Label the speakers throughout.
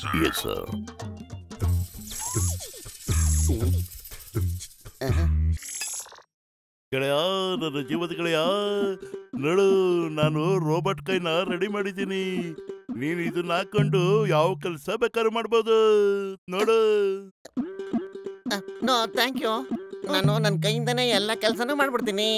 Speaker 1: Yes sir ಗೆಳೆಯ ನನ್ನ ಜೀವದ ಗೆಳೆಯ ನೋಡು ನಾನು ರೋಬೋಟ್ ಕೈನ ರೆಡಿ ಮಾಡಿದ್ದೀನಿ ನೀನು ಇದನ್ನ ಹಾಕೊಂಡು ಯಾವ ಕೆಲಸ ಬೇಕಾದ್ರೂ ಮಾಡ್ಬೋದು ನೋಡು
Speaker 2: ನೋ ಥ್ಯಾಂಕ್ ಯು ನಾನು ನನ್ನ ಕೈಯಿಂದನೇ ಎಲ್ಲ ಕೆಲಸನೂ ಮಾಡ್ಬಿಡ್ತೀನಿ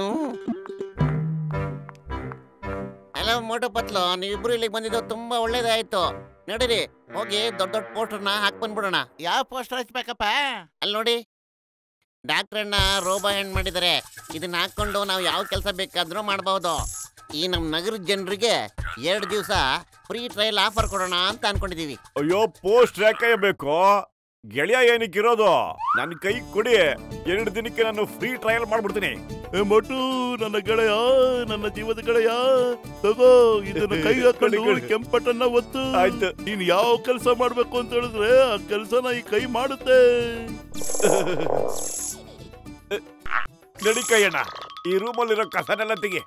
Speaker 2: ಹಲೋ ಮೋಟು ಪತ್ಲು ನೀವಿಬ್ರು ಇಲ್ಲಿಗೆ ಬಂದಿದ್ದು ತುಂಬಾ ಒಳ್ಳೇದಾಯ್ತು ನಡೀರಿ ಹೋಗಿ ದೊಡ್ಡ ದೊಡ್ಡ ಪೋಸ್ಟರ್ನ ಹಾಕ್ ಬಂದ್ಬಿಡೋಣ
Speaker 3: ಯಾವ ಪೋಸ್ಟರ್ ಹಚ್ಬೇಕಪ್ಪ
Speaker 2: ಅಲ್ಲಿ ನೋಡಿ ಡಾಕ್ಟ್ರನ್ನ ರೋಬೋ ಹೆಣ್ ಮಾಡಿದ್ದಾರೆ ಇದನ್ನ ಹಾಕೊಂಡು ನಾವು ಯಾವ ಕೆಲಸ ಬೇಕಾದ್ರೂ ಮಾಡಬಹುದು ಈ ನಮ್ಮ ನಗರದ ಜನರಿಗೆ ಎರಡು ದಿವಸ ಫ್ರೀ ಟ್ರಯಲ್ ಆಫರ್ ಕೊಡೋಣ ಅಂತ ಅನ್ಕೊಂಡಿದೀವಿ
Speaker 4: ಅಯ್ಯೋ ಪೋಸ್ಟ್ ಯಾಕೆ ಬೇಕು ಗೆಳೆಯ ಏನಕ್ಕಿರೋದು ನನ್ನ ಕೈ ಕೊಡಿ ಎರಡು ದಿನಕ್ಕೆ ನಾನು ಫ್ರೀ ಟ್ರಯಲ್ ಮಾಡ್ಬಿಡ್ತೀನಿ
Speaker 1: ಏ ಮೊಟ್ಟು ನನ್ನ ಗೆಳೆಯ ನನ್ನ ಜೀವದ ಗೆಳೆಯ ತಗೋ ಇದನ್ನ ಕೈ ಹಾಕೊಂಡು
Speaker 4: ಕೊಡಿ, ಕೊಡಿ.
Speaker 1: ಕೆಂಪಟ್ಟನ್ನ ಒತ್ತು
Speaker 4: ಆಯ್ತು
Speaker 1: ನೀನ್ ಯಾವ ಕೆಲಸ ಮಾಡ್ಬೇಕು ಅಂತ ಹೇಳಿದ್ರೆ ಆ ಕೆಲಸನ ಈ ಕೈ ಮಾಡುತ್ತೆ
Speaker 4: ನಡಿ ಕೈಯಣ್ಣ ಈ ರೂಮಲ್ಲಿರೋ ಕಸನೆಲ್ಲ ತೆಗಿ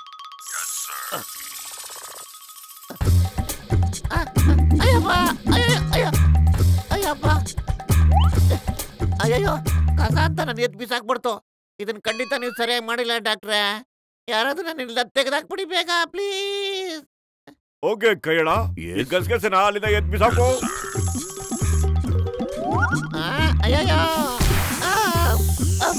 Speaker 2: ಅಯ್ಯಪ್ಪ ಅಯ್ಯಯ್ಯೋ, ಅಯ್ಯೋ ಅಯ್ಯಪ್ಪ ಅಯ್ಯಯ್ಯೋ ಕಸ ಅಂತ ನಾನು ಎದ್ದು ಬಿಸಾಕ್ಬಿಡ್ತು ಇದನ್ನ ಖಂಡಿತ ನೀವು ಸರಿಯಾಗಿ ಮಾಡಿಲ್ಲ ಡಾಕ್ಟ್ರೆ ಯಾರಾದ್ರೂ ನನ್ನ ಇಲ್ಲ ತೆಗೆದಾಕ್ಬಿಡಿ ಬೇಗ ಪ್ಲೀಸ್
Speaker 4: ಓಕೆ ಕೈಯಣ್ಣ ಈ ಗಸಗಸನ ಅಲ್ಲಿಂದ ಎದ್ ಬಿಸಾಕು
Speaker 2: ಅಯ್ಯಯ್ಯೋ ಆ, ಅಬ್ಬಾ.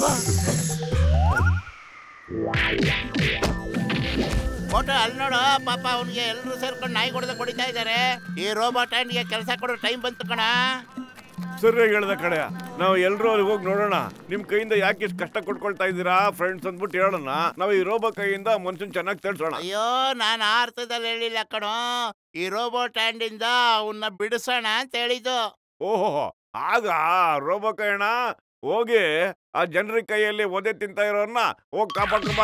Speaker 3: ಫೋಟೋ ಅಲ್ಲಿ ನೋಡು ಪಾಪ ಅವ್ನಿಗೆ ಎಲ್ಲರೂ ಸೇರ್ಕೊಂಡು ನಾಯಿ ಕೊಡದ ಕೊಡಿತಾ ಇದ್ದಾರೆ ಈ ರೋಬೋಟ್ ಹ್ಯಾಂಡ್ಗೆ ಕೆಲಸ ಕೊಡೋ ಟೈಮ್ ಬಂತು ಕಣ
Speaker 4: ಸರಿಯಾಗಿ ಹೇಳ್ದ ಕಡೆ ನಾವು ಎಲ್ಲರೂ ಅಲ್ಲಿ ಹೋಗಿ ನೋಡೋಣ ನಿಮ್ ಕೈಯಿಂದ ಯಾಕೆ ಇಷ್ಟು ಕಷ್ಟ ಕೊಟ್ಕೊಳ್ತಾ ಇದ್ದೀರಾ ಫ್ರೆಂಡ್ಸ್ ಅಂದ್ಬಿಟ್ಟು ಹೇಳೋಣ ನಾವು ಈ ರೋಬೋ ಕೈಯಿಂದ ಮನುಷ್ಯನ್ ಚೆನ್ನಾಗಿ ತಳ್ಸೋಣ
Speaker 3: ಅಯ್ಯೋ ನಾನು ಆ ಅರ್ಥದಲ್ಲಿ ಹೇಳಿಲ್ಲ ಕಣೋ ಈ ರೋಬೋಟ್ ಹ್ಯಾಂಡಿಂದ ಅವನ್ನ ಬಿಡಿಸೋಣ ಅಂತ ಹೇಳಿದ್ದು
Speaker 4: ಓಹೋ ಆಗ ರೋಬೋ ಕೈಯಣ್ಣ ಹೋಗಿ ಆ ಜನರ ಕೈಯಲ್ಲಿ ಒದೆ ತಿಂತ ಇರೋರ್ನ ಹೋಗಿ ಕಾಪಾಡ್ಕೊಂಬ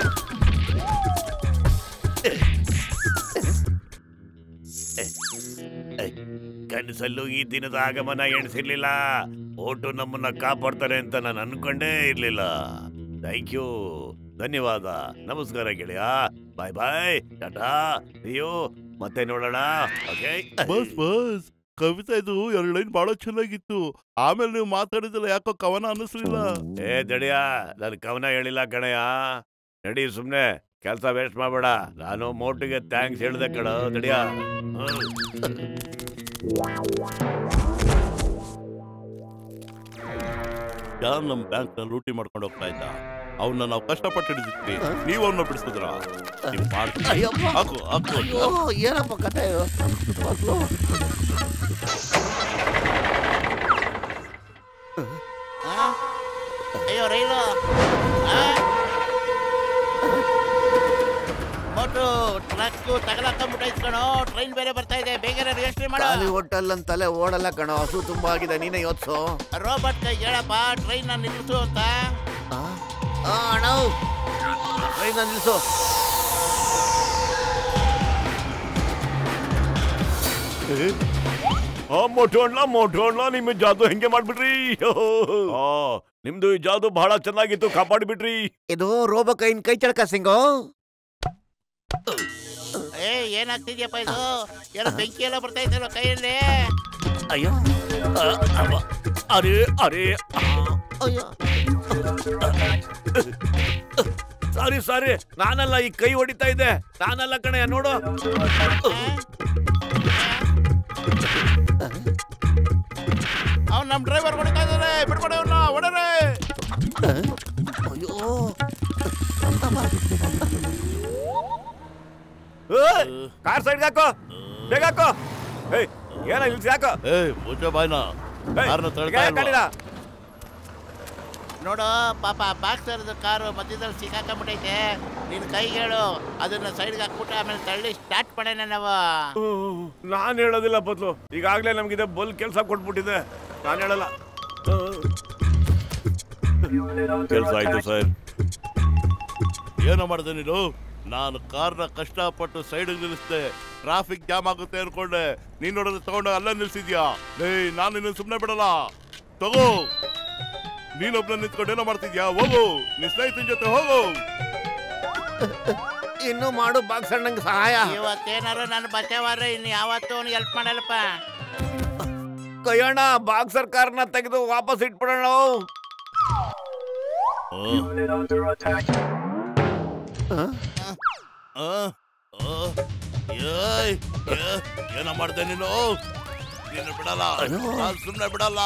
Speaker 4: ಕನಸಲ್ಲೂ ಈ ದಿನದ ಆಗಮನ ಎಣಿಸಿರ್ಲಿಲ್ಲ ಓಟು ನಮ್ಮನ್ನ ಕಾಪಾಡ್ತಾರೆ ಅಂತ ನಾನು ಅನ್ಕೊಂಡೇ ಇರ್ಲಿಲ್ಲ ಥ್ಯಾಂಕ್ ಯು ಧನ್ಯವಾದ ನಮಸ್ಕಾರ ಗೆಳೆಯ ಬಾಯ್ ಬಾಯ್ ಟಾಟಾ ಅಯ್ಯೋ ಮತ್ತೆ ನೋಡೋಣ ಓಕೆ
Speaker 1: ಬಸ್ ಬಸ್ ಕವಿತಾ ಇದು ಎರಡು ಲೈನ್ ಬಹಳ ಚೆನ್ನಾಗಿತ್ತು ಆಮೇಲೆ ನೀವು ಮಾತಾಡಿದಲ್ಲ ಯಾಕೋ ಕವನ ಅನ್ನಿಸ್ಲಿಲ್ಲ
Speaker 4: ಏ ದಡಿಯ ನಾನು ಕವನ ಹೇಳಿಲ್ಲ ಕಣಯ್ಯ ನಡಿ ಸುಮ್ನೆ ಕೆಲಸ ವೇಸ್ಟ್ ಮಾಡಬೇಡ ನಾನು ಮೋಟಿಗೆ ಥ್ಯಾಂಕ್ಸ್ ಹೇಳ್ದೆ ಕಣ ದಡಿಯ
Speaker 1: ಯಾರು ನಮ್ ಬ್ಯಾಂಕ್ ನ ಲೂಟಿ ಮಾಡ್ಕೊಂಡು ಹೋಗ್ತಾ ಇದ್ದ ಅವನ್ನ ನಾವು ಕಷ್ಟಪಟ್ಟು ಹಿಡಿದಿದ್ವಿ ನೀವು ಅವನ್ನ ಬಿಡಿಸಿದ್ರ ನೀವು ಮಾಡ್ತೀರಿ.
Speaker 2: ಅಯ್ಯಪ್ಪ.
Speaker 1: ಹಾಕು ಹಾಕು
Speaker 2: ಅಯ್ಯೋ ಏನಪ್ಪ ಕಥೆ ಇದು? ಮಕ್ಳು.
Speaker 3: ಆ? ಅಯ್ಯೋ ರೈಲು ಆ? ಮೋಟು ಟ್ರಕ್ ತಗಲಾಕೊಂಡ್ಬಿಟ್ಟೈತ್ ಕಣೋ ಟ್ರೈನ್ ಬೇರೆ ಬರ್ತಾ ಇದೆ ಬೇಗ ರಿಜಿಸ್ಟ್ರಿ ಮಾಡು
Speaker 2: ಖಾಲಿ ಹೋಟೆಲ್ಲಂತಲೇ ಓಡಲ್ಲ ಕಣೋ ಹಸು ತುಂಬಾ ಆಗಿದೆ ನೀನೇ ಯೋಚ್ಸು
Speaker 3: ರೋಬೋಟ್ ಕೈ ಹೇಳಪ್ಪ ಟ್ರೈನ್ ನಿಲ್ಲಿಸು ಅಂತ
Speaker 2: ಆ ಅಣ್ಣ ಟ್ರೈನ್ ನಿಲ್ಸು
Speaker 4: ಆ ಮೋಟು ಅಣ್ಣ ಮೋಟು ಅಣ್ಣ ನಿಮ್ಮ ಜಾದು ಹೆಂಗೆ ಮಾಡ್ಬಿಟ್ರಿ ಆ, ನಿಮ್ದು ಈ ಜಾದು ಬಹಳ ಚೆನ್ನಾಗಿತ್ತು ಕಾಪಾಡ್ಬಿಟ್ರಿ
Speaker 2: ಇದು ರೋಬೋ ಕೈನ್ ಕೈ ಚಳಕ ಸಿಂಗು
Speaker 3: ಏ ಏನಾಗ್ತಿದ್ಯಪ್ಪ ಇದು ಏನೋ ಬೆಂಕಿ ಎಲ್ಲ ಬರ್ತಾ ಇದೆಯಲ್ಲ ಕೈಯಲ್ಲಿ
Speaker 2: ಅಯ್ಯೋ
Speaker 4: ಅರೆ ಅರೆ
Speaker 2: ಅಯ್ಯೋ
Speaker 4: ಸಾರಿ ಸಾರಿ ನಾನಲ್ಲ ಈ ಕೈ ಹೊಡಿತಾ ಇದ್ದೆ ನಾನಲ್ಲ ಕಣೆ ನೋಡು
Speaker 3: ಅವ್ನು ನಮ್ಮ ಡ್ರೈವರ್ ಹೊಡಿತಾ ಇದ್ದಾರೆ ಬಿಡ್ಕೊಡಿ ಅವ್ನ ಹೊಡರೆ
Speaker 2: ಅಯ್ಯೋ
Speaker 4: ಕಾರ್ ಸೈಡ್ ಹಾಕೋ ಬೇಗ ಹಾಕೋ ಏಯ್ ಏನ ನಿಲ್ಸಿ ಹಾಕೋ
Speaker 1: ಏ ಪೂಜಾ ಬಾಯ್ನ
Speaker 4: ಏಯ್,
Speaker 1: ಯಾರನ್ನ
Speaker 4: ಈಗ
Speaker 1: ತಳ್ತಾ
Speaker 4: ಯಾಕ್
Speaker 1: ಇಲ್ವಾ?
Speaker 4: ಕಾಣಿಲ್ಲ?
Speaker 3: ನೋಡು ಪಾಪ ಬಾಕ್ಸರ್ದು ಕಾರು ಮಧ್ಯದಲ್ಲಿ ಸಿಕ್ಕಾಕೊಂಡ್ಬಿಟ್ಟೈತೆ ನಿನ್ ಕೈಗೆ ಹೇಳು ಅದನ್ನ ಸೈಡ್ಗೆ ಹಾಕ್ಬಿಟ್ಟು ಆಮೇಲೆ ತಳ್ಳಿ ಸ್ಟಾರ್ಟ್ ಮಾಡೋಣ ನಾವು
Speaker 4: ನಾನ್ ಹೇಳೋದಿಲ್ಲ ಬದ್ಲು ಈಗಾಗ್ಲೇ ನಮ್ಗಿದೆ ಬಲ್ ಕೆಲಸ ಕೊಟ್ಬಿಟ್ಟಿದೆ ನಾನ್ ಹೇಳಲ್ಲ
Speaker 1: ಕೆಲಸ ಆಯ್ತು ಸರ್ ಏನೋ ಮಾಡಿದೆ ನೀನು ನಾನು ಕಾರ್ನ ಕಷ್ಟಪಟ್ಟು ಸೈಡ್ ನಿಲ್ಲಿಸ್ದೆ ಟ್ರಾಫಿಕ್ ಜಾಮ್ ಆಗುತ್ತೆ ಅನ್ಕೊಂಡೆ ನೀನ್ ನೋಡಿದ್ರೆ ತಗೊಂಡು ಅಲ್ಲೇ ನಿಲ್ಸಿದ್ಯಾ ಏಯ್ ನಾನು ನಿನ್ನ ಸುಮ್ಮನೆ ಬಿಡಲ್ಲ ತಗೋ ನೀನೊಬ್ನ ನಿಂತ್ಕೊಂಡು ಏನೋ ಮಾಡ್ತಿದ್ಯಾ ಹೋಗು ನಿನ್ ಸ್ನೇಹಿತನ ಜೊತೆ ಹೋಗು
Speaker 2: ಇನ್ನು ಮಾಡು ಬಾಕ್ಸ್ ಅಣ್ಣಂಗೆ ಸಹಾಯ
Speaker 3: ಇವತ್ತೇನಾರು ನಾನು ಬಚಾವಾರ ಇನ್ನು ಯಾವತ್ತೂ ಅವ್ನಿಗೆ ಹೆಲ್ಪ್ ಮಾಡಲ್ಲಪ್ಪ
Speaker 4: ಕೈಯಣ್ಣ ಬಾಕ್ಸರ್ ಕಾರ್ನ ತೆಗೆದು ವಾಪಸ್ ಇಟ್ಬಿಡೋಣ
Speaker 1: ಏಯ್ ಏ, ಏನೋ ಮಾಡ್ದೆ ನೀನು ನೀನು ಬಿಡಲ್ಲ ನಾನು ಸುಮ್ಮನೆ ಬಿಡಲ್ಲ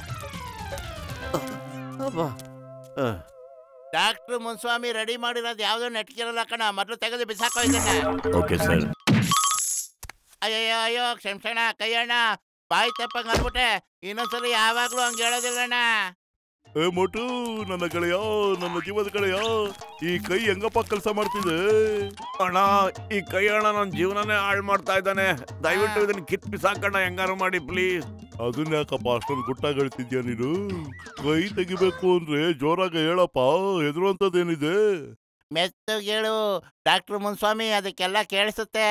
Speaker 3: ಡಾಕ್ಟ್ರು ಮುನ್ಸ್ವಾಮಿ ರೆಡಿ ಮಾಡಿರೋದು ಯಾವ್ದೋ ನೆಟ್ಕಿರಲ್ಲ ಕಣ ಮೊದಲು ತೆಗೆದು ಬಿಸಾಕೋ ಇದನ್ನ
Speaker 4: ಓಕೆ ಸರ್
Speaker 3: ಅಯ್ಯಯ್ಯೋ ಅಯ್ಯೋ ಕ್ಷಮಿಸೋಣ ಕೈಯಣ್ಣ ಬಾಯಿ ತಪ್ಪಂಗ್ ಅನ್ಬಿಟ್ಟೆ ಇನ್ನೊಂದ್ಸಲಿ ಯಾವಾಗ್ಲೂ ಹಂಗ ಹೇಳೋದಿಲ್ಲಣ್ಣ
Speaker 1: ಏ ಮೋಟು ನನ್ನ ಗೆಳೆಯ ನನ್ನ ಜೀವದ ಗೆಳೆಯ ಈ ಕೈ ಹೆಂಗಪ್ಪ ಕೆಲಸ ಮಾಡ್ತಿದೆ
Speaker 4: ಅಣ್ಣ ಈ ಕೈಯಣ್ಣ ನನ್ನ ಜೀವನನೇ ಹಾಳು ಮಾಡ್ತಾ ಇದ್ದಾನೆ ದಯವಿಟ್ಟು ಇದನ್ನ ಕಿತ್ ಬಿಸಾಕಣ್ಣ ಹೆಂಗಾರು ಮಾಡಿ ಪ್ಲೀಸ್
Speaker 1: ಅದನ್ನ ಯಾಕಪ್ಪ ಅಷ್ಟೊಂದು ಗುಟ್ಟಾಗಿ ಹೇಳ್ತಿದ್ಯಾ ನೀನು ಕೈ ತೆಗಿಬೇಕು ಅಂದ್ರೆ ಜೋರಾಗಿ ಹೇಳಪ್ಪ ಹೆದರುವಂತದ್ದೇನಿದೆ
Speaker 3: ಮೆತ್ತಗೇಳು ಡಾಕ್ಟ್ರು ಮುನ್ಸ್ವಾಮಿ ಅದಕ್ಕೆಲ್ಲ ಕೇಳಿಸುತ್ತೆ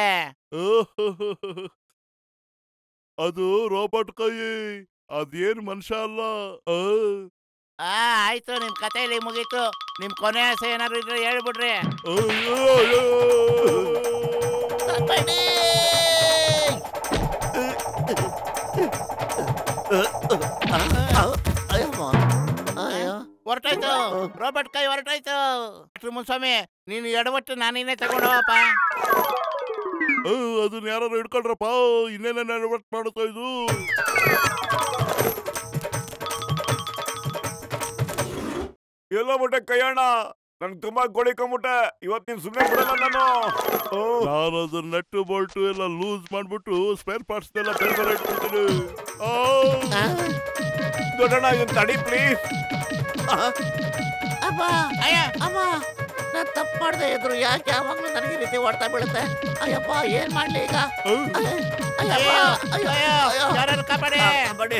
Speaker 1: ಅದು ರೋಬೋಟ್ ಕೈ ಅದೇನ್ ಮನುಷ್ಯ ಅಲ್ಲ ಆ.
Speaker 3: ಆ ಆಯ್ತು ನಿಮ್ ಕಥೆಯಲ್ಲಿ ಮುಗೀತು ನಿಮ್ ಕೊನೆ ಆಸೆ ಏನಾದ್ರು ಇದ್ರೆ ಹೇಳ್ಬಿಡ್ರಿ
Speaker 1: ಅಯ್ಯೋ, ಅಯ್ಯೋ.
Speaker 2: ಅಯ್ಯೋ
Speaker 3: ಹೊರಟಾಯ್ತು ರೋಬರ್ಟ್ ಕೈ ಹೊರಟಾಯ್ತು ಡಾಕ್ಟ್ರು ಮುನ್ಸ್ವಾಮಿ ನೀನು ಎಡವಟ್ಟು ನಾನಿನ್ನೇ ತಗೊಂಡವಪ್ಪ
Speaker 1: ಆ, ಅದನ್ನ ಯಾರು ಹಿಡ್ಕೊಳ್ರಪ್ಪ ಇನ್ನೇನೇನು ಅಡ್ವರ್ಟ್ ಮಾಡುತ್ತಾ ಇದು
Speaker 4: ಎಲ್ಲೋ ಬಿಟ್ಟೆ ಕೈಯಣ್ಣ ನನ್ಗೆ ತುಂಬಾ ಗೋಳಿಕೊಂಬಿಟ್ಟೆ ಇವತ್ತು ನೀನ್ ಸುಮ್ಮನೆ ಬಿಡಲ್ಲ ನಾನು ಓ,
Speaker 1: ನಾನು ಅದನ್ನ ನಟ್ಟು ಬೋಲ್ಟು ಎಲ್ಲ ಲೂಸ್ ಮಾಡ್ಬಿಟ್ಟು ಸ್ಪೇರ್ ಪಾರ್ಟ್ಸ್ ಎಲ್ಲ ಬೇರೆ ಬೇರೆ ಇಟ್ಬಿಡ್ತೀನಿ ಆ.
Speaker 4: ದೊಡ್ಡಣ್ಣ ಇದನ್ನ ತಡಿ ಪ್ಲೀಸ್
Speaker 2: ಅಮ್ಮ
Speaker 3: ಅಯ್ಯ
Speaker 2: ಅಮ್ಮ ನಾನು ತಪ್ಪು ಮಾಡ್ದೆ ಇದ್ರು ಯಾಕೆ ಯಾವಾಗ್ಲೂ ನನಗೆ ಈ ರೀತಿ ಹೊಡ್ತಾ ಬೀಳುತ್ತೆ ಅಯ್ಯಪ್ಪ ಏನ್ ಮಾಡ್ಲಿ ಈಗ
Speaker 1: ಆ.
Speaker 2: ಅಯ್ಯಪ್ಪ
Speaker 3: ಅಯ್ಯೋ
Speaker 2: ಅಯ್ಯೋ
Speaker 3: ಅಯ್ಯೋ
Speaker 2: ಅಯ್ಯೋ
Speaker 3: ಯಾರು ಕಾಪಾಡಿ
Speaker 4: ಬಡಿ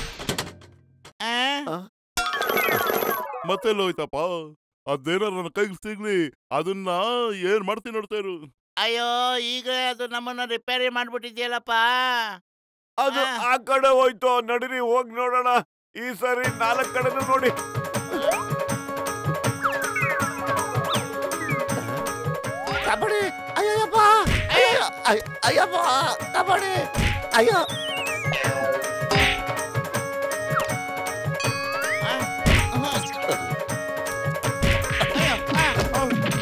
Speaker 3: ಆ?
Speaker 1: ಮತ್ತೆ ಹೋಯ್ತಪ್ಪ ಅದೇನೋ ನನ್ನ ಕೈಗೆ ಸಿಗ್ಲಿ ಅದನ್ನ ಏನ್ ಮಾಡ್ತೀನಿ ನೋಡ್ತಾ ಇರು
Speaker 3: ಅಯ್ಯೋ ಈಗ ಅದು ನಮ್ಮನ್ನ ರಿಪೇರಿ ಮಾಡ್ಬಿಟ್ಟಿದ್ಯಲ್ಲಪ್ಪ
Speaker 4: ಅದು
Speaker 3: ಆ.
Speaker 4: ಆ ಕಡೆ ಹೋಯ್ತು ನಡಿರಿ ಹೋಗಿ ನೋಡೋಣ ಈ ಸರಿ ನಾಲ್ಕು ಕಡೆನೂ ನೋಡಿ
Speaker 2: ಕಬಡ್ಡಿ ಅಯ್ಯಪ್ಪ ಅಯ್ಯೋ ಅಯ್ಯ- ಅಯ್ಯಪ್ಪ ಕಬಡ್ಡಿ ಅಯ್ಯೋ
Speaker 3: ಆ? ಅಯ್ಯೋ, ಆ.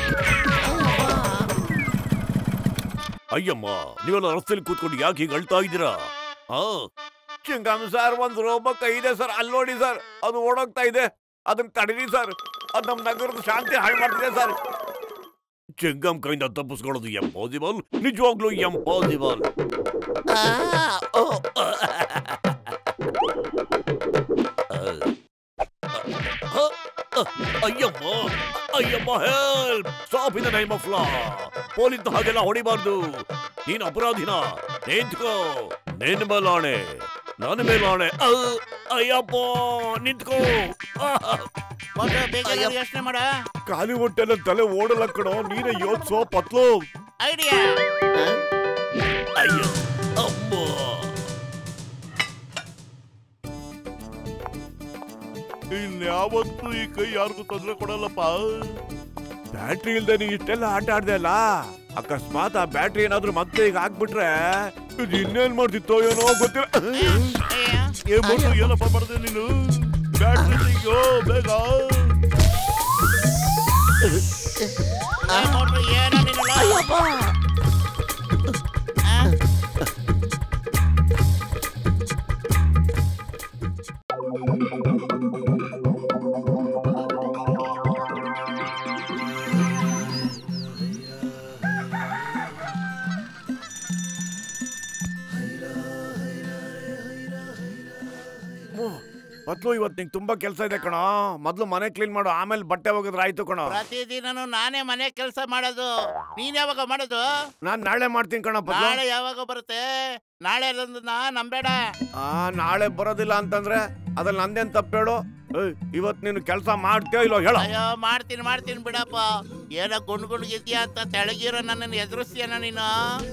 Speaker 4: ಅಯ್ಯಮ್ಮ ನೀವೆಲ್ಲ ರಸ್ತೆಯಲ್ಲಿ ಕೂತ್ಕೊಂಡು ಯಾಕೆ ಹೀಗೆ ಅಳ್ತಾ ಇದ್ದೀರಾ ಆ ಚಿಂಗಮ್ ಸರ್ ಒಂದು ರೋಬಕ್ಕ ಇದೆ ಸರ್ ಅಲ್ಲಿ ನೋಡಿ ಸರ್ ಅದು ಓಡೋಗ್ತಾ ಇದೆ ಅದನ್ನ ತಡೀರಿ ಸರ್ ಅದು ನಮ್ಮ ನಗರದ ಶಾಂತಿ ಹಾಳು ಮಾಡ್ತಿದೆ ಸರ್ ಚಿಂಗಮ್ ಕೈಯಿಂದ ತಪ್ಪಿಸ್ಕೊಳ್ಳೋದು ಎಂಪಾಸಿಬಲ್ ನಿಜವಾಗ್ಲೂ ಎಂಪಾಸಿಬಲ್
Speaker 2: ಆ, ಓ,
Speaker 4: ಅಯ್ಯಮ್ಮ ಅಯ್ಯಮ್ಮ help stop in the name of law police ಹಾಗೆಲ್ಲ ಹೊಡಿಬಾರ್ದು ನೀನ್ ಅಪರಾಧಿನ ನಿಂತ್ಕೋ ನಿನ್ ಮೇಲಾಣೆ ನನ್ನ ಮೇಲಾಣೆ ಅ, ಅಯ್ಯಪ್ಪ ನಿಂತ್ಕೋ
Speaker 3: ಮೊದ್ಲು ಬೇಗ ಯೋಚನೆ ಮಾಡ
Speaker 4: ಖಾಲಿ ಹೊಟ್ಟೆಲ್ಲ ತಲೆ ಓಡಲ್ಲ ಕಣೋ ನೀನೇ ಯೋಚ್ಸೋ ಪತ್ಲು
Speaker 3: ಐಡಿಯಾ
Speaker 4: ಅಯ್ಯೋ ಅಮ್ಮ
Speaker 1: ಇನ್ಯಾವತ್ತೂ ಈ ಕೈ ಯಾರಿಗೂ ತೊಂದರೆ ಕೊಡಲ್ಲಪ್ಪ
Speaker 4: ಬ್ಯಾಟ್ರಿ ಇಲ್ದೆ ನೀ ಇಷ್ಟೆಲ್ಲ ಆಟ ಆಡ್ದೆ ಅಲ್ಲ ಅಕಸ್ಮಾತ್ ಆ ಬ್ಯಾಟ್ರಿ ಏನಾದ್ರೂ ಮತ್ತೆ ಈಗ ಹಾಕ್ಬಿಟ್ರೆ ಇದು ಇನ್ನೇನ್ ಮಾಡ್ತಿತ್ತೋ ಏನೋ ಗೊತ್ತಿಲ್ಲ
Speaker 3: ಅಯ್ಯ
Speaker 1: ಏ ಮೋಟು ಏನಪ್ಪ ಮಾಡಿದೆ ನೀನು ಬ್ಯಾಟ್ರಿ ತೆಗ್ಯೋ ಬೇಗ
Speaker 3: ಆ ಮೋಟ್ರು ಏನೋ ನಿನ್ನಲ್ಲ
Speaker 2: ಅಯ್ಯಪ್ಪ
Speaker 3: ಆ?
Speaker 4: ಮೊದ್ಲು ಇವತ್ತು ನಿಂಗೆ ತುಂಬಾ ಕೆಲಸ ಇದೆ ಕಣೋ ಮೊದ್ಲು ಮನೆ ಕ್ಲೀನ್ ಮಾಡು ಆಮೇಲೆ ಬಟ್ಟೆ ಒಗೆದ್ರೆ ಆಯ್ತು ಕಣೋ
Speaker 3: ಪ್ರತಿದಿನನು ನಾನೇ ಮನೆ ಕೆಲಸ ಮಾಡೋದು ನೀನ್ ಯಾವಾಗ ಮಾಡೋದು
Speaker 4: ನಾನ್ ನಾಳೆ ಮಾಡ್ತೀನಿ ಕಣ ಪದ್ಲು
Speaker 3: ನಾಳೆ ಯಾವಾಗ ಬರುತ್ತೆ ನಾಳೆ ಅದೊಂದನ್ನ ನಂಬೇಡ
Speaker 4: ಆ ನಾಳೆ ಬರೋದಿಲ್ಲ ಅಂತಂದ್ರೆ ಅದ್ರಲ್ಲಿ ನಂದೇನ್ ತಪ್ಪೇಳು ಏಯ್, ಇವತ್ ನೀನು ಕೆಲಸ ಮಾಡ್ತೀಯೋ ಇಲ್ಲೋ ಹೇಳ
Speaker 3: ಅಯ್ಯೋ ಮಾಡ್ತೀನಿ ಮಾಡ್ತೀನಿ ಬಿಡಪ್ಪ ಏನೋ ಗುಂಡ್ ಗುಂಡ್ಗಿದ್ಯಾ ಅಂತ ತೆಳಗಿರೋ ನನ್ನನ್ನು ಎದುರಿಸ್ತೀಯನ ನೀನು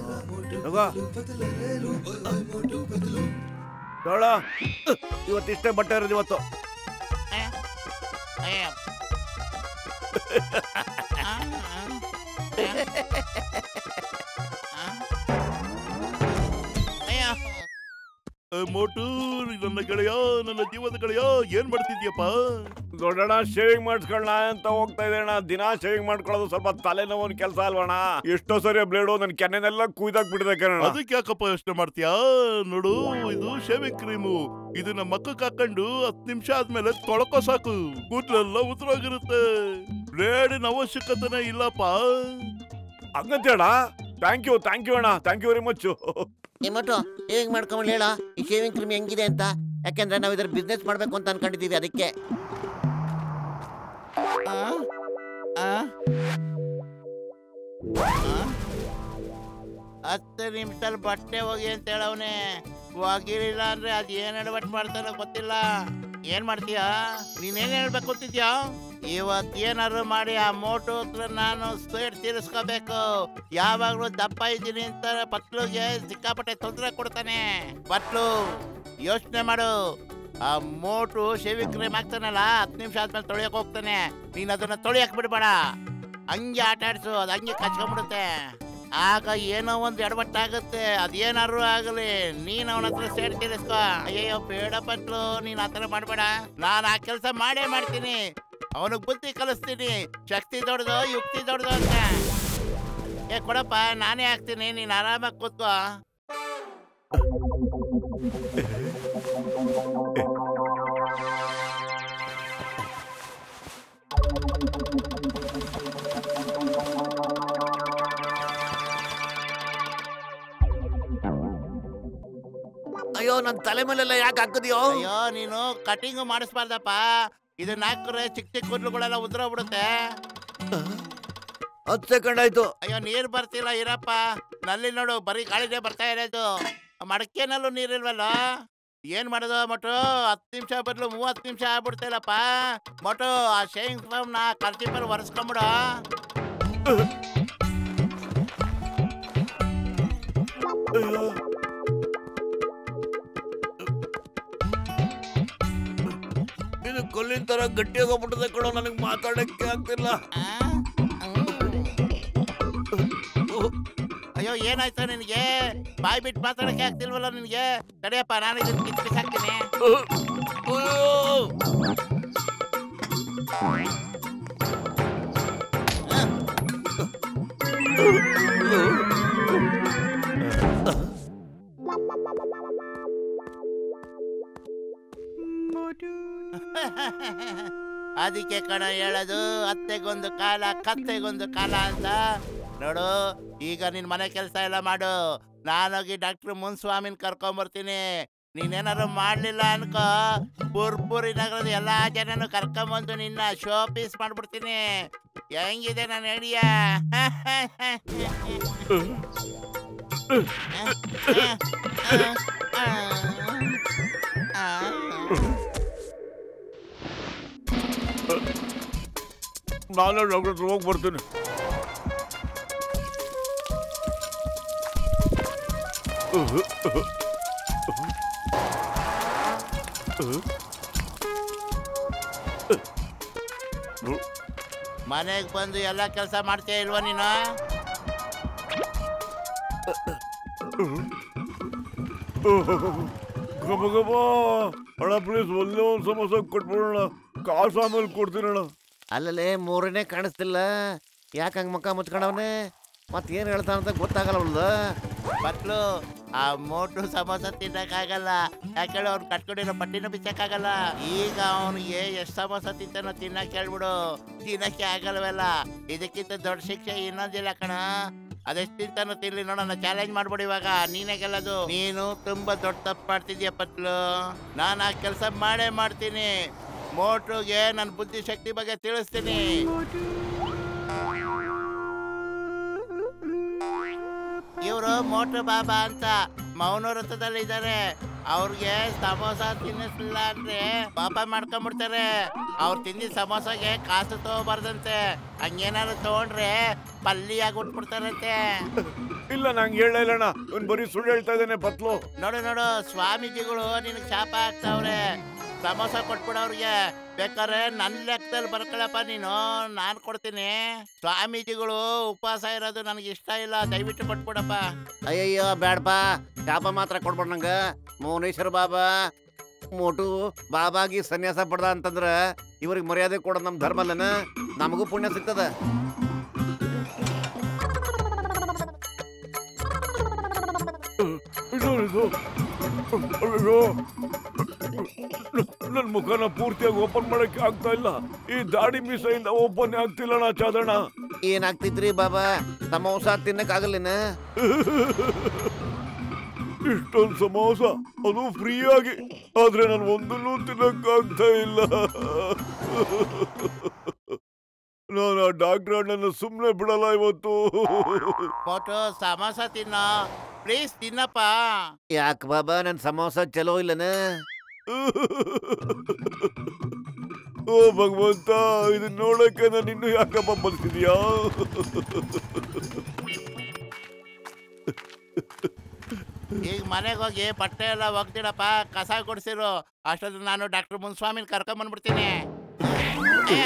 Speaker 4: ಹೇಳ ಇವತ್ತಿಷ್ಟೇ ಬಟ್ಟೆ ಇರೋದು ಇವತ್ತು
Speaker 3: ಅಯ್ಯ. ಅಯ್ಯ. ಆ, ಆ. ಅಯ್ಯ. ಆ. ಅಯ್ಯ.
Speaker 1: ಆ, ಮೋಟು ನನ್ನ ಗೆಳೆಯ ನನ್ನ ಜೀವದ ಗೆಳೆಯ ಏನ್ ಮಾಡ್ತಿದ್ಯಪ್ಪ
Speaker 4: ದೊಡ್ಡಣ್ಣ ಶೇವಿಂಗ್ ಮಾಡಿಸ್ಕೊಳ್ಳ ಅಂತ ಹೋಗ್ತಾ ಇದೆ ಅಣ್ಣ ದಿನಾ ಶೇವಿಂಗ್ ಮಾಡ್ಕೊಳ್ಳೋದು ಸ್ವಲ್ಪ ತಲೆನೋವಿನ ಕೆಲಸ ಅಲ್ವಣ್ಣ ಎಷ್ಟೋ ಸರಿ ಬ್ಲೇಡು ನನ್ನ ಕೆನ್ನೆನೆಲ್ಲ ಕುಯ್ದಾಕ್ ಬಿಟ್ಟಿದೆ ಕಣ
Speaker 1: ಅದಕ್ಕೆ ಯಾಕಪ್ಪ ಯೋಚನೆ ಮಾಡ್ತೀಯಾ ನೋಡು ಇದು ಶೇವಿಂಗ್ ಕ್ರೀಮು ಇದನ್ನ ಮಕ್ಕಕ್ಕೆ ಹಾಕೊಂಡು ಹತ್ತು ನಿಮಿಷ ಆದ್ಮೇಲೆ ತೊಳ್ಕೋ ಸಾಕು ಕೂದಲೆಲ್ಲ ಉತ್ತರೋಗಿರುತ್ತೆ ಬ್ಲೇಡಿನ ಅವಶ್ಯಕತೆನೇ ಇಲ್ಲಪ್ಪ
Speaker 4: ಹಂಗಂತೆ ಅಣ್ಣ ಥ್ಯಾಂಕ್ ಯು ಥ್ಯಾಂಕ್ ಯು ಅಣ್ಣ ಥ್ಯಾಂಕ್ ಯು ವೆರಿ ಮಚ್
Speaker 2: ಏ ಮಟ್ಟು ಹೇಗ್ ಮಾಡ್ಕೊಂಡು ಹೇಳ ಈ ಶೇವಿಂಗ್ ಕ್ರೀಮ್ ಹೆಂಗಿದೆ ಅಂತ ಯಾಕೆಂದ್ರೆ ನಾವು ಇದ್ರ ಬಿಸ್ನೆಸ್ ಮಾಡ್ಬೇಕು ಅಂತ ಅನ್ಕೊಂಡಿದೀವಿ ಅದಕ್ಕೆ
Speaker 3: ಆ? ಆ? ಆ? ಹತ್ತು ನಿಮಿಷದಲ್ಲಿ ಬಟ್ಟೆ ಹೋಗಿ ಅಂತ ಹೇಳವನೆ ಹೋಗಿಲಿಲ್ಲ ಅಂದ್ರೆ ಅದ್ ಏನ್ ಎಡವಟ್ ಮಾಡ್ತಾನೋ ಗೊತ್ತಿಲ್ಲ ಏನ್ ಮಾಡ್ತೀಯಾ ನೀನೇನ್ ಹೇಳ್ಬೇಕು ಅಂತಿದ್ಯಾ ಇವತ್ ಏನಾದ್ರು ಮಾಡಿ ಆ ಮೋಟು ಹತ್ರ ನಾನು ಸ್ಪೀಡ್ ತೀರಿಸ್ಕೋಬೇಕು ಯಾವಾಗ್ಲೂ ದಪ್ಪ ಇದ್ದೀನಿ ಅಂತ ಪತ್ಲುಗೆ ಸಿಕ್ಕಾಪಟ್ಟೆ ತೊಂದರೆ ಕೊಡ್ತಾನೆ ಪತ್ಲು ಯೋಚನೆ ಮಾಡು ಆ ಮೋಟು ಶೇವಿಂಗ್ ಕ್ರೀಮ್ ಹಾಕ್ತಾನಲ್ಲ ಹತ್ತು ನಿಮಿಷ ಆದ್ಮೇಲೆ ತೊಳಿಯಕ್ ಹೋಗ್ತಾನೆ ನೀನ್ ಅದನ್ನ ತೊಳಿಯಕ್ ಬಿಡ್ಬೇಡ ಹಂಗೆ ಆಟ ಆಡ್ಸು ಅದು ಹಂಗೆ ಕಚ್ಕೊಂಡ್ಬಿಡುತ್ತೆ ಆಗ ಏನೋ ಒಂದು ಎಡವಟ್ಟಾಗುತ್ತೆ ಅದೇನಾದ್ರು ಆಗಲಿ ನೀನ್ ಅವನ ಹತ್ರ ಸೇಡ್ ತೀರಿಸ್ಕೋ ಅಯ್ಯಯ್ಯೋ ಬೇಡ ಪಟ್ಲು ನೀನ್ ಆ ಥರ ಮಾಡಬೇಡ ನಾನು ಆ ಕೆಲಸ ಮಾಡೇ ಮಾಡ್ತೀನಿ ಅವನಿಗೆ ಬುದ್ಧಿ ಕಲಿಸ್ತೀನಿ ಶಕ್ತಿ ದೊಡ್ಡದು ಯುಕ್ತಿ ದೊಡ್ಡದು ಅಂತ ಏ ಕೊಡಪ್ಪ ನಾನೇ ಹಾಕ್ತೀನಿ ನೀನ್ ಆರಾಮಾಗಿ ಕೂತ್ಕೋ
Speaker 2: ಅಯ್ಯೋ ನನ್ನ ತಲೆ ಮೇಲೆಲ್ಲ ಯಾಕೆ ಹಾಕಿದ್ಯೋ
Speaker 3: ಅಯ್ಯೋ ನೀನು ಕಟಿಂಗ್ ಮಾಡಿಸ್ಬಾರ್ದಪ್ಪ ಇದನ್ನ ಹಾಕಿದ್ರೆ ಚಿಕ್ಕ ಚಿಕ್ಕ ಕೂದಲುಗಳೆಲ್ಲ ಉದ್ರೋಗ್ಬಿಡುತ್ತೆ
Speaker 2: ಹತ್ತು ಸೆಕೆಂಡ್ ಆಯ್ತು
Speaker 3: ಅಯ್ಯೋ ನೀರ್ ಬರ್ತಿಲ್ಲ ಇರಪ್ಪ ನಲ್ಲಿ ನೋಡು ಬರೀ ಗಾಳಿನೇ ಬರ್ತಾ ಇರೋದು ಮಡಕೆನಲ್ಲೂ ನೀರಿಲ್ವಲ್ಲ ಏನ್ ಮಾಡೋದು ಮೊಟ್ಟು ಹತ್ತು ನಿಮಿಷ ಬದಲು ಮೂವತ್ತು ನಿಮಿಷ ಆಗ್ಬಿಡ್ತಿಲ್ಲಪ್ಪ ಮೊಟ್ಟು ಆ ಶೇಂಗ್ ಫಾರ್ಮ್ನ ಕರ್ಚಿಪಲ್ಲಿ ಒರೆಸ್ಕೊಂಬಿಡು
Speaker 4: ಇದು ಕೊಲ್ಲಿನ ತರ ಗಟ್ಟಿಯಾಗೋಗ್ಬಿಟ್ಟದೆ ಕಣೋ ನನಗೆ ಮಾತಾಡಕ್ಕೆ ಆಗ್ತಿಲ್ಲ
Speaker 3: ಆ? ಅಯ್ಯೋ ಏನಾಯ್ತು ನಿನಗೆ ಬಾಯ್ ಬಿಟ್ಟು ಮಾತಾಡಕ್ಕೆ ಆಗ್ತಿಲ್ವಲ್ಲ ನಿನಗೆ ತಡೆಯಪ್ಪ ನಾನು ಇದನ್ನ ಕಿತ್ತು ಬಿಸಾಕ್ತೀನಿ ಅದಕ್ಕೆ ಕಣ ಹೇಳೋದು ಅತ್ತೆಗೊಂದು ಕಾಲ ಕತ್ತೆಗೊಂದು ಕಾಲ ಅಂತ ನೋಡು ಈಗ ನಿನ್ ಮನೆ ಕೆಲಸ ಎಲ್ಲ ಮಾಡು ನಾನೋಗಿ ಡಾಕ್ಟರ್ ಮುನ್ಸ್ವಾಮಿನ್ ಕರ್ಕೊಂಬರ್ತೀನಿ ನೀನೇನಾದ್ರು ಮಾಡ್ಲಿಲ್ಲ ಅನ್ಕೋ ಪುರ್ಪುರಿ ನಗರದ ಎಲ್ಲಾ ಜನನು ಕರ್ಕೊಂಬಂದು ನಿನ್ನ ಶೋ ಪೀಸ್ ಮಾಡ್ಬಿಡ್ತೀನಿ ಹೆಂಗಿದೆ ನಾನು ಹೇಳಿಯ
Speaker 4: ನಾನು ಡಾಕ್ಟರ್ ಹತ್ರ ಹೋಗಿ ಬರ್ತೀನಿ
Speaker 3: ಮನೆಗೆ ಬಂದು ಎಲ್ಲ ಕೆಲಸ ಮಾಡ್ತೀಯ ಇಲ್ವಾ ನೀನು
Speaker 4: ಗಬ ಗಬ ಅಣ್ಣ ಪ್ಲೀಸ್ ಒಂದೇ ಒಂದು ಸಮೋಸ ಕೊಟ್ಬಿಡೋಣ ಕಾಸು ಆಮೇಲೆ ಕೊಡ್ತೀನಿ ಅಣ್ಣ
Speaker 2: ಅಲ್ಲಲ್ಲೇ ಮೂರನೇ ಕಾಣಿಸ್ತಿಲ್ಲ ಯಾಕೆ ಹಂಗೆ ಮುಖ ಮುಚ್ಕೊಂಡವನೆ ಮತ್ತೇನು ಹೇಳ್ತಾನಂತ ಗೊತ್ತಾಗಲ್ಲ
Speaker 3: ಮಕ್ಳು ಆ ಮೋಟು ಸಮೋಸ ತಿನ್ನಕ್ಕಾಗಲ್ಲ ಯಾಕೇಳಿ ಅವ್ನು ಕಟ್ಕೊಂಡಿರೋ ಪಟ್ಟಿನೂ ಬಿಚ್ಚಕ್ಕಾಗಲ್ಲ ಈಗ ಅವನಿಗೆ ಎಷ್ಟು ಸಮೋಸ ತಿಂತಾನೋ ತಿನ್ನಕ್ ಹೇಳ್ಬಿಡು ತಿನ್ನಕ್ಕೆ ಆಗಲ್ವಲ್ಲ ಇದಕ್ಕಿಂತ ದೊಡ್ಡ ಶಿಕ್ಷೆ ಇನ್ನೊಂದಿಲ್ಲ ಕಣ ಅದೆಷ್ಟು ತಿಂತಾನೋ ತಿನ್ಲಿ ನೋಡೋಣ ಚಾಲೆಂಜ್ ಮಾಡ್ಬಿಡು ಇವಾಗ ನೀನೇ ಗೆಲ್ಲದು ನೀನು ತುಂಬಾ ದೊಡ್ಡ ತಪ್ಪು ಮಾಡ್ತಿದ್ಯ ಪತ್ಲು ನಾನು ಆ ಕೆಲಸ ಮಾಡೇ ಮಾಡ್ತೀನಿ ಮೋಟ್ರುಗೆ ನನ್ನ ಬುದ್ಧಿಶಕ್ತಿ ಬಗ್ಗೆ ತಿಳಿಸ್ತೀನಿ ಇವರು ಮೋಟ್ರು ಬಾಬಾ ಅಂತ ಮೌನ ವೃತ್ತದಲ್ಲಿ ಇದ್ದಾರೆ ಅವ್ರಿಗೆ ಸಮೋಸ ತಿನ್ನಿಸ್ಲಿಲ್ಲ ಅಂದ್ರೆ ಪಾಪ ಮಾಡ್ಕೊಂಡ್ಬಿಡ್ತಾರೆ ಅವ್ರು ತಿಂದಿದ್ ಸಮೋಸಗೆ ಕಾಸು ತಗೋಬಾರ್ದಂತೆ ಹಂಗೇನಾದ್ರು ತಗೊಂಡ್ರೆ ಪಲ್ಲಿಯಾಗಿ ಉಟ್ಬಿಡ್ತಾರಂತೆ
Speaker 4: ಇಲ್ಲ ನಂಗೆ ಹೇಳೇ ಇಲ್ಲ ಅಣ್ಣ ಇವ್ನು ಬರೀ ಸುಳ್ಳು ಹೇಳ್ತಾ ಇದ್ದಾನೆ ಪತ್ಲು
Speaker 3: ನೋಡು ನೋಡು ಸ್ವಾಮೀಜಿಗಳು ನಿನಗೆ ಶಾಪ ಹಾಕ್ತಾವ್ರೆ ಸಮೋಸ ಕೊಟ್ಬಿಡ ಅವ್ರಿಗೆ ಬೇಕಾದ್ರೆ ನನ್ನ ಲೆಕ್ಕದಲ್ಲಿ ಬರ್ಕೊಳಪ್ಪ ನೀನು ನಾನು ಕೊಡ್ತೀನಿ ಸ್ವಾಮೀಜಿಗಳು ಉಪವಾಸ ಇರೋದು ನನಗೆ ಇಷ್ಟ ಇಲ್ಲ ದಯವಿಟ್ಟು ಕೊಟ್ಬಿಡಪ್ಪ
Speaker 2: ಅಯ್ಯಯ್ಯೋ ಬ್ಯಾಡಪ್ಪ ಶಾಪ ಮಾತ್ರ ಕೊಡ್ಬೇಡ ನಂಗ ಮೌನೇಶ್ವರ ಬಾಬಾ ಮೋಟು ಬಾಬಾಗಿ ಸನ್ಯಾಸ ಪಡ್ದ ಅಂತಂದ್ರ ಇವ್ರಿಗೆ ಮರ್ಯಾದೆ ಕೊಡೋದು ನಮ್ಮ ಧರ್ಮ ಅಲ್ಲನ ನಮಗೂ ಪುಣ್ಯ ಸಿಗ್ತದ
Speaker 4: ಇದು ಅಯ್ಯೋ ನನ್ನ ಮುಖನ ಪೂರ್ತಿಯಾಗಿ ಓಪನ್ ಮಾಡಕ್ಕೆ ಆಗ್ತಾ ಇಲ್ಲ ಈ ದಾಡಿ ಮೀಸೆಯಿಂದ ಓಪನ್ ಆಗ್ತಿಲ್ಲ ನಾ ಚಾದಣ್ಣ
Speaker 2: ಏನಾಗ್ತಿದ್ರಿ ಬಾಬಾ ಸಮೋಸ ತಿನ್ನಕ್ ಆಗಲ್ಲೇನ
Speaker 4: ಇಷ್ಟೊಂದು ಸಮೋಸ ಅದು ಫ್ರೀ ಆಗಿ ಆದ್ರೆ ನಾನು ಒಂದನ್ನೂ ತಿನ್ನಕ್ ಆಗ್ತಾ ಇಲ್ಲ ನಾನು ಆ ಡಾಕ್ಟರ್ ಅಣ್ಣನ ಸುಮ್ಮನೆ ಬಿಡಲ್ಲ ಇವತ್ತು
Speaker 3: ಫೋಟೋ ಸಮೋಸ ತಿನ್ನೋ ಪ್ಲೀಸ್ ತಿನ್ನಪ್ಪ
Speaker 2: ಯಾಕೆ ಬಾಬಾ ನನ್ ಸಮೋಸ ಚಲೋ ಇಲ್ಲನ
Speaker 4: ಓ ಭಗವಂತ ಇದನ್ನ ನೋಡಕ್ಕೆ ನಾನು ಇನ್ನು ಯಾಕಪ್ಪ ಬರ್ತಿದ್ಯಾ
Speaker 3: ಈಗ ಮನೆಗೆ ಹೋಗಿ ಬಟ್ಟೆ ಎಲ್ಲ ಒಗ್ದಿಡಪ್ಪ ಕಸ ಕೊಡ್ಸಿರು ಅಷ್ಟೊಂದು ನಾನು ಡಾಕ್ಟರ್ ಮುನ್ಸ್ವಾಮಿನ ಕರ್ಕೊಂಬಂದ್ಬಿಡ್ತೀನಿ ಏ,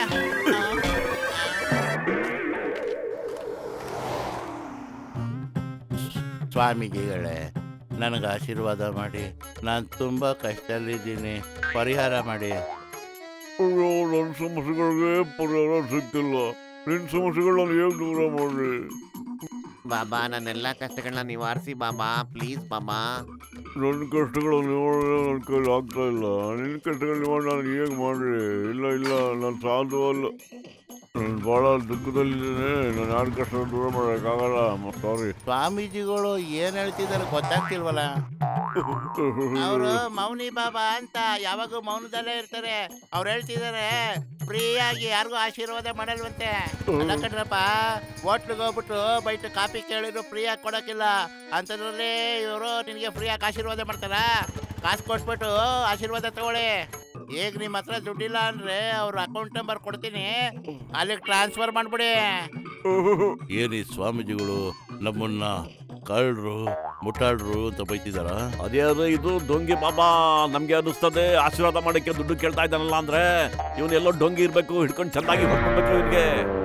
Speaker 3: ಸ್ವಾಮೀಜಿಗಳೇ ನನಗೆ ಆಶೀರ್ವಾದ ಮಾಡಿ ನಾನು ತುಂಬ ಕಷ್ಟದಲ್ಲಿದ್ದೀನಿ ಪರಿಹಾರ ಮಾಡಿ
Speaker 4: ಅಯ್ಯೋ ನನ್ನ ಸಮಸ್ಯೆಗಳಿಗೆ ಪರಿಹಾರ ಸಿಗ್ತಿಲ್ಲ ನಿನ್ನ ಸಮಸ್ಯೆಗಳನ್ನ ಹೇಗೆ ದೂರ ಮಾಡ್ರಿ
Speaker 2: ಬಾಬಾ ನನ್ನೆಲ್ಲಾ ಕಷ್ಟಗಳನ್ನ ನಿವಾರಿಸಿ ಬಾಬಾ ಪ್ಲೀಸ್ ಬಾಬಾ
Speaker 4: ನನ್ನ ಕಷ್ಟಗಳು ನಿವಾರಣೆ ನನ್ನ ಕೈಲಿ ಆಗ್ತಾ ಇಲ್ಲ ನಿನ್ನ ಕಷ್ಟಗಳು ನಿವಾರಣೆ ನಾನು ಹೇಗೆ ಮಾಡ್ರಿ ಇಲ್ಲ ಇಲ್ಲ ನಾನು ಸಾಧು ಅಲ್ಲ ನಾನು ಭಾಳ ದುಃಖದಲ್ಲಿದ್ದೇನೆ ನಾನು ಯಾರ ಕಷ್ಟ ದೂರ ಮಾಡೋಕ್ಕಾಗಲ್ಲ ಸಾರಿ
Speaker 3: ಸ್ವಾಮೀಜಿಗಳು ಏನು ಹೇಳ್ತಿದ್ದಾರೆ ಗೊತ್ತಾಗ್ತಿಲ್ವಲ್ಲ ಅವರು ಮೌನಿ ಬಾಬಾ ಅಂತ ಯಾವಾಗೂ ಮೌನದಲ್ಲೇ ಇರ್ತಾರೆ ಅವ್ರು ಹೇಳ್ತಿದ್ದಾರೆ ಫ್ರೀ ಆಗಿ ಯಾರಿಗೂ ಆಶೀರ್ವಾದ ಮಾಡಲ್ವಂತೆ ಅಲ್ಲ ಕಣ್ರಪ್ಪ ಹೋಟ್ಲಿಗೆ ಹೋಗ್ಬಿಟ್ಟು ಬೈಟ್ ಕಾಫಿ ಕೇಳಿದ್ರು ಫ್ರೀ ಆಗಿ ಕೊಡೋಕ್ಕಿಲ್ಲ ಅಂಥದ್ರಲ್ಲಿ ಇವರು ನಿನಗೆ ಫ್ರೀ ಆಗಿ ಆಶೀರ್ವಾದ ಮಾಡ್ತಾರ ಕಾಸು ಕೊಟ್ಬಿಟ್ಟು ಆಶೀರ್ವಾದ ತಗೊಳ್ಳಿ ಈಗ ನಿಮ್ಮ ಹತ್ರ ದುಡ್ಡಿಲ್ಲ ಅಂದ್ರೆ ಅವ್ರ ಅಕೌಂಟ್ ನಂಬರ್ ಕೊಡ್ತೀನಿ ಅಲ್ಲಿಗೆ ಟ್ರಾನ್ಸ್ಫರ್ ಮಾಡ್ಬಿಡಿ
Speaker 1: ಏನಿ ಸ್ವಾಮೀಜಿಗಳು ನಮ್ಮನ್ನ ಕಳ್ಳರು ಮುಟ್ಟಾಳ್ರು ಅಂತ ಬೈತಿದಾರ
Speaker 4: ಅದೇ ಅದೇ ಇದು ಡೊಂಗಿ ಬಾಬಾ ನಮ್ಗೆ ಅನ್ನಿಸ್ತದೆ ಆಶೀರ್ವಾದ ಮಾಡಕ್ಕೆ ದುಡ್ಡು ಕೇಳ್ತಾ ಇದ್ದಾನಲ್ಲ ಅಂದ್ರೆ ಇವನು ಎಲ್ಲೋ ಡೊಂಗಿ ಇರ್ಬೇಕು ಹಿಡ್ಕೊಂಡು ಚೆನ್ನಾಗಿ ಹೊಡ್ಕೊಬೇಕು ಇವನ್ಗೆ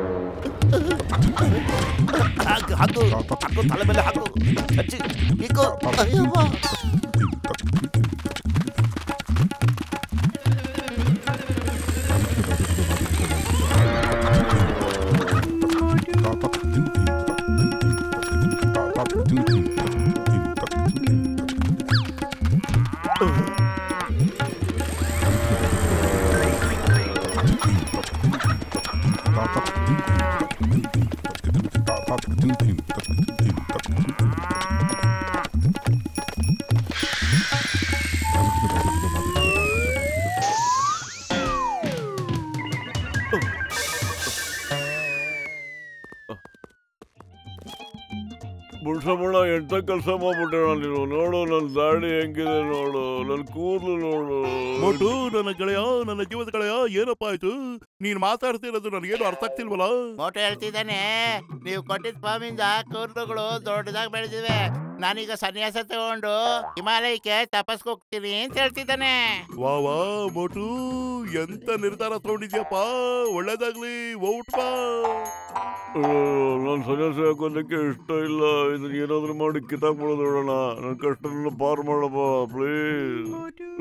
Speaker 4: ಹಾಕು ಹಾಕು ಹಾಕು ತಲೆ ಮೇಲೆ ಹಾಕು ಹಚ್ಚಿ ಇಕ್ಕೋ. ಬುಡ್ಸಮ್ಮಣ್ಣ ಎಂತ ಕೆಲಸ ಮಾಡ್ಬಿಟ್ಟಣ ನೀನು ನೋಡು ನನ್ನ ದಾಡಿ ಹೆಂಗಿದೆ ನೋಡು ನನ್ನ ಕೂದಲು ನೋಡು
Speaker 1: ಮೋಟು ನನ್ನ ಗೆಳೆಯ ನನ್ನ ಜೀವದ ಗೆಳೆಯ ಏನಪ್ಪ ಆಯ್ತು ನೀನ್ ಮಾತಾಡ್ತಿರೋದು ನನಗೇನು ಅರ್ಥ ಆಗ್ತಿಲ್ವಲ್ಲ
Speaker 3: ಮೋಟು ಹೇಳ್ತಿದ್ದಾನೆ ನೀವು ಕೊಟ್ಟಿದ್ದ ಫಾರ್ಮಿಂದ ಕೂದಲುಗಳು ದೊಡ್ಡದಾಗಿ ಬೆಳೆದಿವೆ ನಾನೀಗ ಸನ್ಯಾಸ ತಗೊಂಡು ಹಿಮಾಲಯಕ್ಕೆ ತಪಸ್ಗೆ ಹೋಗ್ತೀನಿ ಅಂತ ಹೇಳ್ತಿದ್ದಾನೆ
Speaker 1: ವಾ ವಾ ಮೋಟು ಎಂತ ನಿರ್ಧಾರ ತಗೊಂಡಿದ್ಯಪ್ಪ ಒಳ್ಳೇದಾಗ್ಲಿ ಔಟ್ ಬಾ
Speaker 4: ನನ್ನ ಸನ್ಯಾಸ ಹಾಕೋದಕ್ಕೆ ಇಷ್ಟ ಇಲ್ಲ ಇದನ್ನ ಏನಾದ್ರೂ ಮಾಡಿ ಕಿತ್ತಾಕ್ಬಿಡೋದು ನೋಡೋಣ ನನ್ನ ಕಷ್ಟನ ಪಾರ್ ಮಾಡಪ್ಪ ಪ್ಲೀಸ್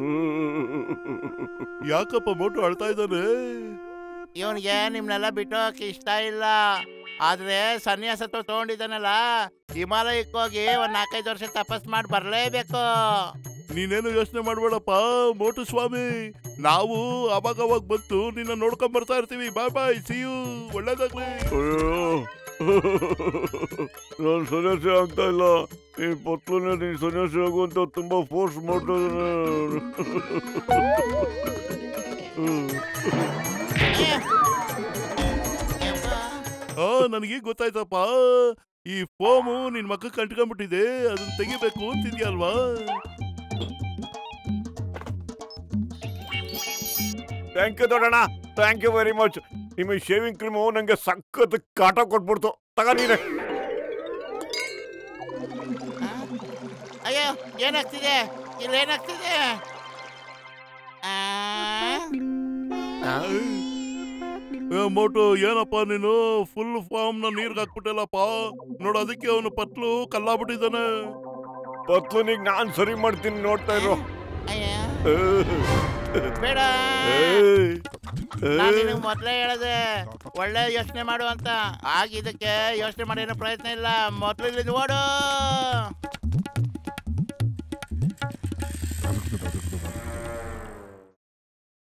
Speaker 1: ಯಾಕಪ್ಪ ಮೋಟು ಅಳ್ತಾ ಇದ್ದಾನೆ
Speaker 3: ಇವನಿಗೆ ನಿಮ್ನೆಲ್ಲ ಬಿಟ್ಟು ಹೋಗಕ್ಕೆ ಇಷ್ಟ ಇಲ್ಲ ಆದ್ರೆ ಸನ್ಯಾಸ ತಗೊಂಡಿದ್ದಾನಲ್ಲ ಹಿಮಾಲಯಕ್ಕೆ ಹೋಗಿ ಒಂದ್ ನಾಲ್ಕೈದು ವರ್ಷ ತಪಸ್ ಮಾಡಿ ಬರ್ಲೇಬೇಕು
Speaker 1: ನೀನೇನು ಯೋಚನೆ ಮಾಡ್ಬೇಡಪ್ಪ ಮೋಟು ಸ್ವಾಮಿ ನಾವು ಅವಾಗ ಅವಾಗ ಬಂತು ನಿನ್ನ ನೋಡ್ಕೊಂಡ್ ಬರ್ತಾ ಇರ್ತೀವಿ ಬಾಯ್ ಬಾಯ್ ಸಿ ಯು ಒಳ್ಳೇದಾಗ್ಲಿ
Speaker 4: ಅಯ್ಯೋ ನಾನು ಸನ್ಯಾಸಿ ಆಗ್ತಾ ಇಲ್ಲ ಈ ಪತ್ಲನೇ ನೀನು ಸನ್ಯಾಸಿ ಆಗು ಅಂತ ತುಂಬಾ ಫೋರ್ಸ್ ಮಾಡ್ತಾ
Speaker 3: ಏ, ಯಪ್ಪ.
Speaker 1: ಆ ನನಗೀಗ ಗೊತ್ತಾಯ್ತಪ್ಪ ಈ ಫೋಮು ನಿನ್ ಮಕ್ಕಕ್ಕೆ ಅಂಟ್ಕೊಂಡ್ಬಿಟ್ಟಿದೆ ಅದನ್ನ ತೆಗಿಬೇಕು ಅಂತಿದ್ಯಲ್ವಾ
Speaker 4: ಥ್ಯಾಂಕ್ ಯು ದೊಡ್ಡಣ್ಣ ಥ್ಯಾಂಕ್ ಯು ವೆರಿ ಮಚ್ ನಿಮ್ಮ ಶೇವಿಂಗ್ ಕ್ರೀಮು ನಂಗೆ ಸಖತ್ ಕಾಟ ಕೊಟ್ಬಿಡ್ತು ತಗ ನೀನೆ
Speaker 3: ಆ? ಅಯ್ಯೋ ಏನಾಗ್ತಿದೆ ಇಲ್ಲಿ ಏನಾಗ್ತಿದೆ ಆ
Speaker 1: ಏ ಮೋಟು ಏನಪ್ಪ ನೀನು ಫುಲ್ ಫಾರ್ಮ್ ನ ನೀರ್ಗೆ ಹಾಕ್ಬಿಟ್ಟಲ್ಲಪ್ಪ ನೋಡು ಅದಕ್ಕೆ ಅವನು ಪತ್ಲು ಕಲ್ಲಾಗ್ಬಿಟ್ಟಿದ್ದಾನೆ
Speaker 4: ಪತ್ಲುನಿಗ್ ನಾನ್ ಸರಿ ಮಾಡ್ತೀನಿ ನೋಡ್ತಾ ಇರೋ
Speaker 3: ಅಯ್ಯ ಬೇಡ ನಾನು ನಿನಗೆ ಮೊದಲೇ ಹೇಳದೆ ಒಳ್ಳೆ ಯೋಚನೆ ಮಾಡು ಅಂತ ಆಗ ಇದಕ್ಕೆ ಯೋಚನೆ ಮಾಡೋ ಪ್ರಯತ್ನ ಇಲ್ಲ ಮೊದಲು ಓಡು